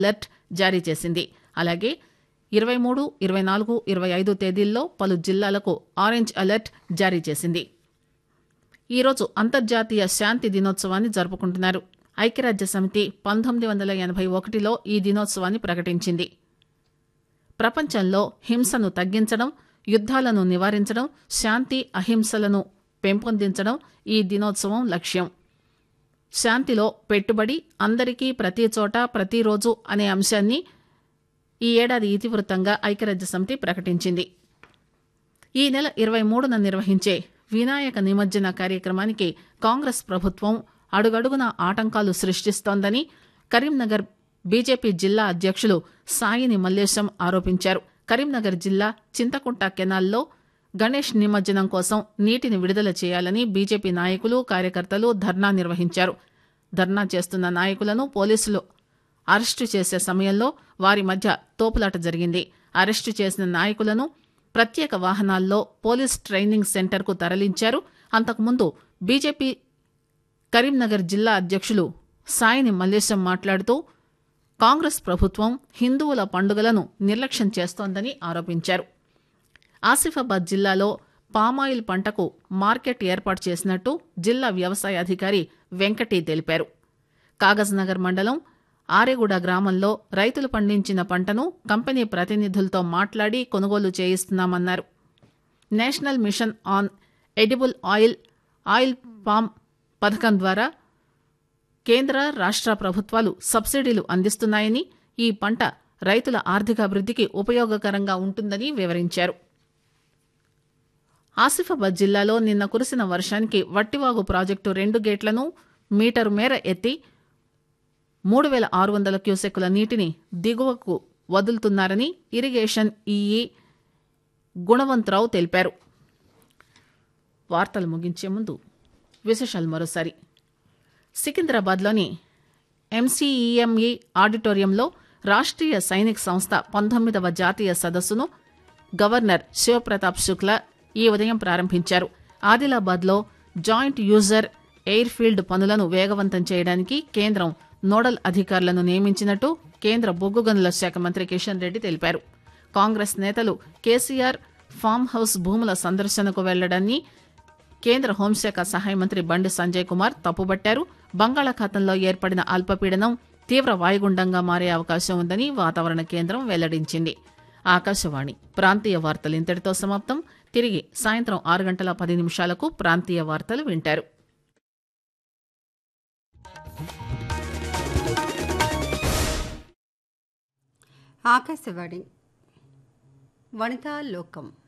alert జారీ చేసింది అలాగే ఇరవై మూడు ఇరవై నాలుగు ఇరవై ఐదు తేదీల్లో పలు జిల్లాలకు ఆరెంజ్ అలర్ట్ జారీ చేసింది ఈరోజు అంతర్జాతీయ శాంతి దినోత్సవాన్ని జరుపుకుంటున్నారు ఐక్యరాజ్య సమితి పంతొమ్మిది వందల ఎనభై ఒకటిలో ఈ దినోత్సవాన్ని ప్రకటించింది ప్రపంచంలో హింసను తగ్గించడం యుద్ధాలను నివారించడం శాంతి అహింసలను పెంపొందించడం ఈ దినోత్సవం లక్ష్యం శాంతిలో పెట్టుబడి అందరికీ ప్రతి చోట ప్రతిరోజు అనే అంశాన్ని ఈ ఏడాది ఇతివృత్తంగా ఐక్యరాజ్య సమితి ప్రకటించింది ఈ నెల ఇరవై మూడున నిర్వహించే వినాయక నిమజ్జన కార్యక్రమానికి కాంగ్రెస్ ప్రభుత్వం అడుగడుగున ఆటంకాలు సృష్టిస్తోందని కరీంనగర్ బీజేపీ జిల్లా అధ్యక్షులు సాయిని మల్లేశం ఆరోపించారు కరీంనగర్ జిల్లా చింతకుంట కెనాల్లో గణేష్ నిమజ్జనం కోసం నీటిని విడుదల చేయాలని బీజేపీ నాయకులు కార్యకర్తలు ధర్నా నిర్వహించారు ధర్నా చేస్తున్న నాయకులను పోలీసులు అరెస్టు చేసే సమయంలో వారి మధ్య తోపులాట జరిగింది అరెస్టు చేసిన నాయకులను ప్రత్యేక వాహనాల్లో పోలీస్ ట్రైనింగ్ సెంటర్కు తరలించారు అంతకుముందు బీజేపీ కరీంనగర్ జిల్లా అధ్యక్షులు సాయిని మల్లేశం మాట్లాడుతూ కాంగ్రెస్ ప్రభుత్వం హిందువుల పండుగలను నిర్లక్ష్యం చేస్తోందని ఆరోపించారు ఆసిఫాబాద్ జిల్లాలో పామాయిల్ పంటకు మార్కెట్ ఏర్పాటు చేసినట్టు జిల్లా వ్యవసాయ అధికారి వెంకటి తెలిపారు కాగజ్ నగర్ మండలం ఆరేగూడ గ్రామంలో రైతులు పండించిన పంటను కంపెనీ ప్రతినిధులతో మాట్లాడి కొనుగోలు చేయిస్తున్నామన్నారు national mission on edible oil oil palm పథకం ద్వారా కేంద్ర రాష్ట్ర ప్రభుత్వాలు సబ్సిడీలు అందిస్తున్నాయని ఈ పంట రైతుల ఆర్థికాభివృద్ధికి ఉపయోగకరంగా ఉంటుందని వివరించారు ఆసిఫాబాద్ జిల్లాలో నిన్న కురిసిన వర్షానికి వట్టివాగు ప్రాజెక్టు రెండు గేట్లను మీటరు మేర ఎత్తి మూడు వేల ఆరు వందల క్యూసెక్కుల నీటిని దిగువకు వదులుతున్నారని ఇరిగేషన్ ఈఈ గుణవంతరావు తెలిపారు వార్తలు ముగించే ముందు విశేషాలు మరోసారి సికింద్రాబాద్లోని ఎంసీఈఎంఈ ఆడిటోరియంలో రాష్ట్రీయ సైనిక్ సంస్థ పంతొమ్మిదవ జాతీయ సదస్సును గవర్నర్ శివప్రతాప్ శుక్లా ఈ ఉదయం ప్రారంభించారు ఆదిలాబాద్లో జాయింట్ యూజర్ ఎయిర్ ఫీల్డ్ పనులను వేగవంతం చేయడానికి కేంద్రం నోడల్ అధికారులను నియమించినట్టు కేంద్ర బొగ్గు గనుల శాఖ మంత్రి కిషన్ రెడ్డి తెలిపారు కాంగ్రెస్ నేతలు కేసీఆర్ ఫామ్ హౌస్ భూముల సందర్శనకు వెళ్లడాన్ని కేంద్ర హోంశాఖ సహాయ మంత్రి బండి సంజయ్ కుమార్ తప్పుబట్టారు బంగాళాఖాతంలో ఏర్పడిన అల్పపీడనం తీవ్ర వాయుగుండంగా మారే అవకాశం ఉందని వాతావరణ కేంద్రం వెల్లడించింది ఆకాశవాణి ప్రాంతీయ వార్తలు ఇంతటితో సమాప్తం తిరిగి సాయంత్రం ఆరు గంటల పది నిమిషాలకు ప్రాంతీయ వార్తలు వింటారు ఆకాశవాణి వనితా లోకం